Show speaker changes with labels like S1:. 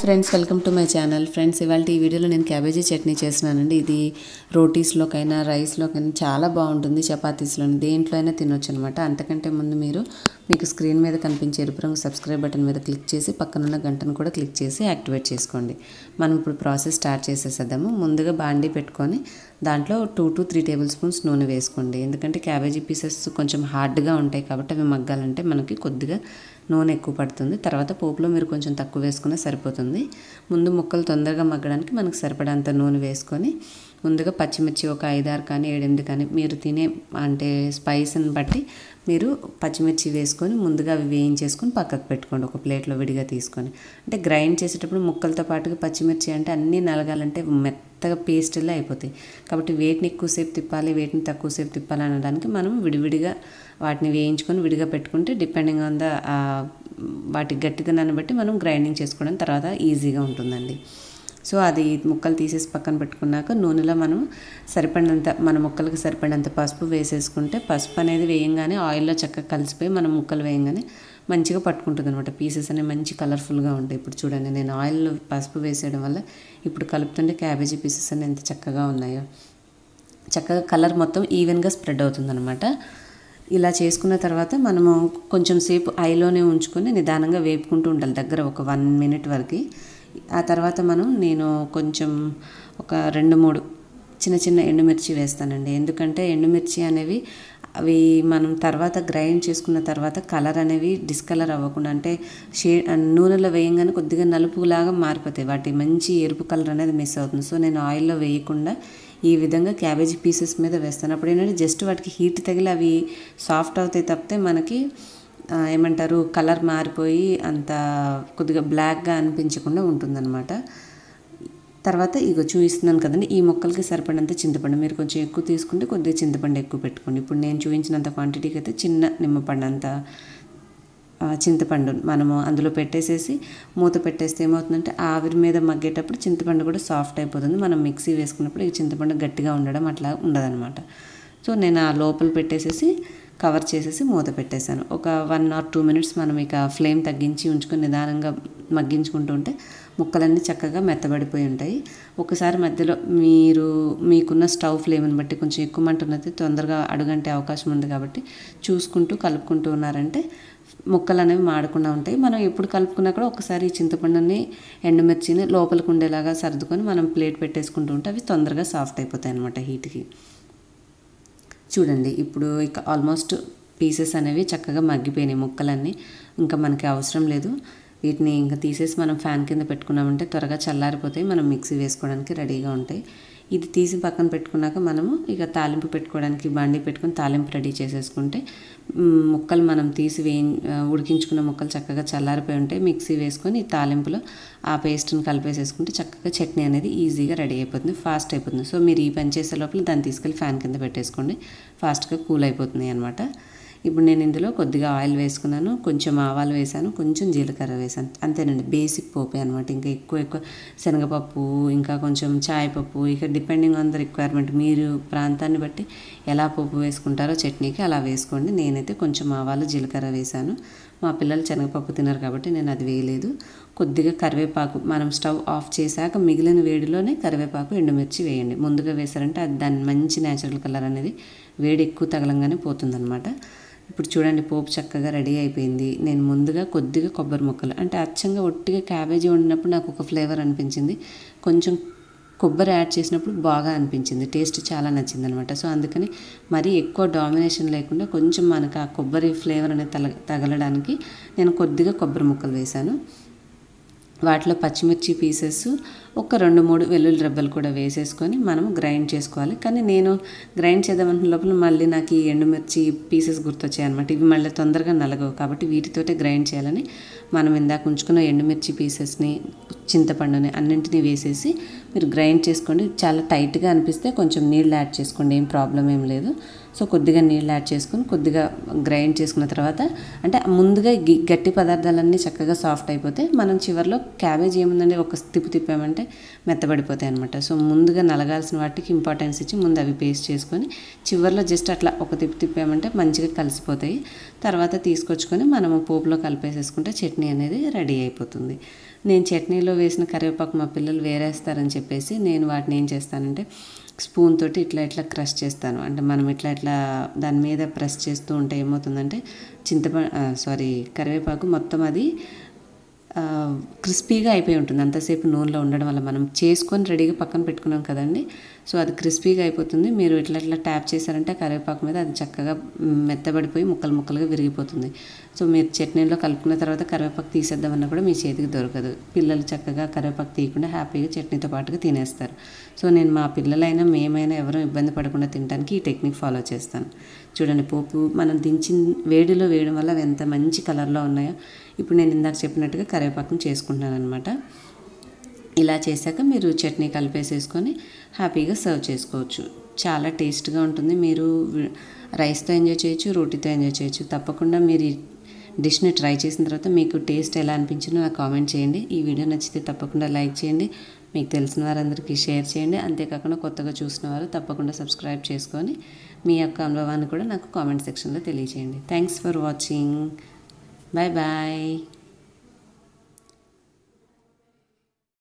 S1: friends welcome to my channel friends ఇవాళ ఈ వీడియోలో నేను క్యాబేజీ చట్నీ చేస్తున్నానండి ఇది రోటీస్లోకైనా రైస్లోకైనా చాలా బాగుంటుంది చపాతీస్లోని దేంట్లో అయినా తినొచ్చు అనమాట అంతకంటే ముందు మీరు మీకు స్క్రీన్ మీద కనిపించే ఎరుపు రంగు సబ్స్క్రైబ్ బటన్ మీద క్లిక్ చేసి పక్కనున్న గంటను కూడా క్లిక్ చేసి యాక్టివేట్ చేసుకోండి మనం ఇప్పుడు ప్రాసెస్ స్టార్ట్ చేసేసేద్దాము ముందుగా బాండీ పెట్టుకొని దాంట్లో two to three tablespoons నూనె వేసుకోండి ఎందుకంటే క్యాబేజీ పీసెస్ కొంచెం హార్డ్గా ఉంటాయి కాబట్టి అవి మగ్గాలంటే మనకి కొద్దిగా నూనె ఎక్కువ పడుతుంది తర్వాత పోపులో మీరు కొంచెం తక్కువ వేసుకున్నా సరిపోతుంది ముందు ముక్కలు తొందరగా మగ్గడానికి మనకు సరిపడంత నూనె వేసుకొని ముందుగా పచ్చిమిర్చి ఒక ఐదారు కానీ ఏడెనిమిది కానీ మీరు తినే అంటే స్పైస్ని బట్టి మీరు పచ్చిమిర్చి వేసుకొని ముందుగా అవి వేయించేసుకొని పక్కకు పెట్టుకోండి ఒక ప్లేట్లో విడిగా తీసుకొని అంటే గ్రైండ్ చేసేటప్పుడు ముక్కలతో పాటుగా పచ్చిమిర్చి అంటే అన్నీ నలగాలంటే మెత్తగా పేస్ట్లా అయిపోతాయి కాబట్టి వేటిని ఎక్కువసేపు తిప్పాలి వేటిని తక్కువసేపు తిప్పాలి అనడానికి మనం విడివిడిగా వాటిని వేయించుకొని విడిగా పెట్టుకుంటే డిపెండింగ్ ఆన్ ద వాటి గట్టిదనాన్ని బట్టి మనం గ్రైండింగ్ చేసుకోవడం తర్వాత ఈజీగా ఉంటుందండి సో అది ముక్కలు తీసేసి పక్కన పెట్టుకున్నాక నూనెలో మనం సరిపడినంత మన ముక్కలకి సరిపడినంత పసుపు వేసేసుకుంటే పసుపు అనేది వేయంగానే ఆయిల్లో చక్కగా కలిసిపోయి మనం ముక్కలు వేయంగానే మంచిగా పట్టుకుంటుంది అనమాట పీసెస్ అనేవి మంచి కలర్ఫుల్గా ఉంటాయి ఇప్పుడు చూడండి నేను ఆయిల్లో పసుపు వేసేయడం వల్ల ఇప్పుడు కలుపుతుంటే క్యాబేజీ పీసెస్ అనేవి ఎంత చక్కగా ఉన్నాయో చక్కగా కలర్ మొత్తం ఈవెన్గా స్ప్రెడ్ అవుతుందన్నమాట ఇలా చేసుకున్న తర్వాత మనము కొంచెం సేపు ఐలోనే ఉంచుకొని నిదానంగా వేపుకుంటూ ఉండాలి దగ్గర ఒక వన్ మినిట్ వరకు ఆ తర్వాత మనం నేను కొంచెం ఒక రెండు మూడు చిన్న చిన్న ఎండుమిర్చి వేస్తానండి ఎందుకంటే ఎండుమిర్చి అనేవి అవి మనం తర్వాత గ్రైండ్ చేసుకున్న తర్వాత కలర్ అనేవి డిస్కలర్ అవ్వకుండా అంటే షే నూనెలో వేయంగానే కొద్దిగా నలుపులాగా మారిపోతాయి వాటి మంచి ఎరుపు కలర్ అనేది మిస్ అవుతుంది సో నేను ఆయిల్లో వేయకుండా ఈ విధంగా క్యాబేజీ పీసెస్ మీద వేస్తాను అప్పుడు ఏంటంటే జస్ట్ వాటికి హీట్ తగిలి అవి సాఫ్ట్ అవుతాయి తప్పితే మనకి ఏమంటారు కలర్ మారిపోయి అంత కొద్దిగా బ్లాక్గా అనిపించకుండా ఉంటుందన్నమాట తర్వాత ఇగో చూపిస్తున్నాను కదండి ఈ మొక్కలకి సరిపడినంత చింతపండు మీరు కొంచెం ఎక్కువ తీసుకుంటే కొద్దిగా చింతపండు ఎక్కువ పెట్టుకోండి ఇప్పుడు నేను చూపించినంత క్వాంటిటీకి అయితే చిన్న నిమ్మపండు అంత చింతపండు మనము అందులో పెట్టేసేసి మూత పెట్టేస్తే ఏమవుతుందంటే ఆవిరి మీద మగ్గేటప్పుడు చింతపండు కూడా సాఫ్ట్ అయిపోతుంది మనం మిక్సీ వేసుకున్నప్పుడు ఈ చింతపండు గట్టిగా ఉండడం అట్లా ఉండదన్నమాట సో నేను ఆ లోపల పెట్టేసేసి కవర్ చేసేసి మూత పెట్టేశాను ఒక వన్ ఆర్ టూ మినిట్స్ మనం ఇక ఫ్లేమ్ తగ్గించి ఉంచుకొని నిదానంగా మగ్గించుకుంటూ ఉంటే ముక్కలన్నీ చక్కగా మెత్తబడిపోయి ఉంటాయి ఒకసారి మధ్యలో మీరు మీకున్న స్టవ్ ఫ్లేమ్ని బట్టి కొంచెం ఎక్కువ మంట ఉన్నది తొందరగా అడుగంటే అవకాశం ఉంది కాబట్టి చూసుకుంటూ కలుపుకుంటూ ఉన్నారంటే ముక్కలు అనేవి మాడకుండా ఉంటాయి మనం ఎప్పుడు కలుపుకున్నా కూడా ఒకసారి చింతపండుని ఎండుమిర్చిని లోపలికి ఉండేలాగా సర్దుకొని మనం ప్లేట్ పెట్టేసుకుంటూ ఉంటే అవి తొందరగా సాఫ్ట్ అయిపోతాయి అనమాట హీట్కి చూడండి ఇప్పుడు ఇక ఆల్మోస్ట్ పీసెస్ అనేవి చక్కగా మగ్గిపోయినాయి ముక్కలన్నీ ఇంకా మనకి అవసరం లేదు వీటిని ఇంకా తీసేసి మనం ఫ్యాన్ కింద పెట్టుకున్నామంటే త్వరగా చల్లారిపోతాయి మనం మిక్సీ వేసుకోవడానికి రెడీగా ఉంటాయి ఇది తీసి పక్కన పెట్టుకున్నాక మనము ఇక తాలింపు పెట్టుకోవడానికి బండి పెట్టుకొని తాలింపు రెడీ చేసేసుకుంటే ముక్కలు మనం తీసి వేయి ఉడికించుకున్న ముక్కలు చక్కగా చల్లారిపోయి ఉంటాయి మిక్సీ వేసుకొని ఈ తాలింపులో ఆ పేస్ట్ని కలిపేసేసుకుంటే చక్కగా చట్నీ అనేది ఈజీగా రెడీ అయిపోతుంది ఫాస్ట్ అయిపోతుంది సో మీరు ఈ పని చేసే లోపల దాన్ని తీసుకెళ్ళి ఫ్యాన్ కింద పెట్టేసుకోండి ఫాస్ట్గా కూల్ అయిపోతుంది అనమాట ఇప్పుడు నేను ఇందులో కొద్దిగా ఆయిల్ వేసుకున్నాను కొంచెం ఆవాలు వేసాను కొంచెం జీలకర్ర వేసాను అంతేనండి బేసిక్ పోపే అనమాట ఇంకా ఎక్కువ ఎక్కువ శనగపప్పు ఇంకా కొంచెం చాయ్ పప్పు ఇక డిపెండింగ్ ఆన్ ద రిక్వైర్మెంట్ మీరు ప్రాంతాన్ని బట్టి ఎలా పోపు వేసుకుంటారో చట్నీకి అలా వేసుకోండి నేనైతే కొంచెం ఆవాలు జీలకర్ర వేసాను మా పిల్లలు శనగపప్పు తినరు కాబట్టి నేను అది వేయలేదు కొద్దిగా కరివేపాకు మనం స్టవ్ ఆఫ్ చేశాక మిగిలిన వేడిలోనే కరివేపాకు ఎండుమిర్చి వేయండి ముందుగా వేసారంటే అది దాని మంచి న్యాచురల్ కలర్ అనేది వేడి ఎక్కువ తగలంగానే పోతుందన్నమాట ఇప్పుడు చూడండి పోపు చక్కగా రెడీ అయిపోయింది నేను ముందుగా కొద్దిగా కొబ్బరి ముక్కలు అంటే అచ్చంగా ఒట్టిగా క్యాబేజీ వండినప్పుడు నాకు ఒక ఫ్లేవర్ అనిపించింది కొంచెం కొబ్బరి యాడ్ చేసినప్పుడు బాగా అనిపించింది టేస్ట్ చాలా నచ్చింది అనమాట సో అందుకని మరీ ఎక్కువ డామినేషన్ లేకుండా కొంచెం మనకు ఆ కొబ్బరి ఫ్లేవర్ అనేది తల తగలడానికి నేను కొద్దిగా కొబ్బరి ముక్కలు వేశాను వాటిలో పచ్చిమిర్చి పీసెస్ ఒక రెండు మూడు వెల్లుల్లి రెబ్బలు కూడా వేసేసుకొని మనం గ్రైండ్ చేసుకోవాలి కానీ నేను గ్రైండ్ చేద్దామన్న లోపల మళ్ళీ నాకు ఈ ఎండుమిర్చి పీసెస్ గుర్తొచ్చాయి అనమాట ఇవి మళ్ళీ తొందరగా నలగవు కాబట్టి వీటితోటే గ్రైండ్ చేయాలని మనం ఇందాక ఉంచుకున్న ఎండుమిర్చి పీసెస్ని చింతపండుని అన్నింటినీ వేసేసి మీరు గ్రైండ్ చేసుకోండి చాలా టైట్గా అనిపిస్తే కొంచెం నీళ్ళు యాడ్ చేసుకోండి ఏం ప్రాబ్లం ఏం లేదు సో కొద్దిగా నీళ్ళు యాడ్ చేసుకొని కొద్దిగా గ్రైండ్ చేసుకున్న తర్వాత అంటే ముందుగా గట్టి పదార్థాలన్నీ చక్కగా సాఫ్ట్ అయిపోతే మనం చివరిలో క్యాబేజ్ ఏముందండి ఒక తిప్పు తిప్పామంటే మెత్తబడిపోతాయి అనమాట సో ముందుగా నలగాల్సిన వాటికి ఇంపార్టెన్స్ ఇచ్చి ముందు అవి పేస్ట్ చేసుకొని చివరిలో జస్ట్ అట్లా ఒక తిప్పు తిప్పామంటే మంచిగా కలిసిపోతాయి తర్వాత తీసుకొచ్చుకొని మనము పోపులో కలిపేసేసుకుంటే చట్నీ అనేది రెడీ అయిపోతుంది నేను చట్నీలో వేసిన కరివేపాకు మా పిల్లలు వేరేస్తారని చెప్పేసి నేను వాటిని ఏం చేస్తానంటే స్పూన్ తోటి ఇట్లా ఇట్లా క్రష్ చేస్తాను అంటే మనం ఇట్లా ఇట్లా దాని మీద ప్రెస్ చేస్తూ ఉంటే ఏమవుతుందంటే చింతపండు సారీ కరివేపాకు మొత్తం అది ఆ, క్రిస్పీగా అయిపోయి ఉంటుంది అంతసేపు నూనెలో ఉండడం వల్ల మనం చేసుకొని రెడీగా పక్కన పెట్టుకున్నాం కదండి సో అది క్రిస్పీగా అయిపోతుంది మీరు ఇట్లా ఇట్లా ట్యాప్ చేశారంటే కరివేపాకు మీద అది చక్కగా మ్, మెత్తబడిపోయి ముక్కలు ముక్కలుగా విరిగిపోతుంది సో మీరు చట్నీలో కలుపుకున్న తర్వాత కరివేపాకు తీసేద్దామన్నా కూడా మీ చేతికి దొరకదు పిల్లలు చక్కగా కరివేపాకు తీయకుండా హ్యాపీగా చట్నీతో పాటుగా తినేస్తారు సో నేను మా పిల్లలైనా మేమైనా ఎవరూ ఇబ్బంది పడకుండా తినడానికి ఈ టెక్నిక్ ఫాలో చేస్తాను చూడండి పోపు మనం దించిన వేడిలో వేయడం వల్ల అవి ఎంత మంచి కలర్లో ఉన్నాయో ఇప్పుడు నేను ఇందాక చెప్పినట్టుగా కరివేపాకును చేసుకుంటున్నాను అనమాట ఇలా చేశాక మీరు చట్నీ కలిపేసేసుకొని హ్యాపీగా సర్వ్ చేసుకోవచ్చు చాలా టేస్ట్గా ఉంటుంది మీరు వి- రైస్తో ఎంజాయ్ చేయొచ్చు రోటీతో ఎంజాయ్ చేయొచ్చు తప్పకుండా మీరు ఈ డిష్ని ట్రై చేసిన తర్వాత మీకు టేస్ట్ ఎలా అనిపించిందో నాకు కామెంట్ చేయండి ఈ వీడియో నచ్చితే తప్పకుండా లైక్ చేయండి మీకు తెలిసిన వారందరికీ షేర్ చేయండి అంతేకాకుండా కొత్తగా చూసిన వారు తప్పకుండా సబ్స్క్రైబ్ చేసుకొని మీ యొక్క అనుభవాన్ని కూడా నాకు కామెంట్ సెక్షన్లో తెలియజేయండి thanks for watching bye bye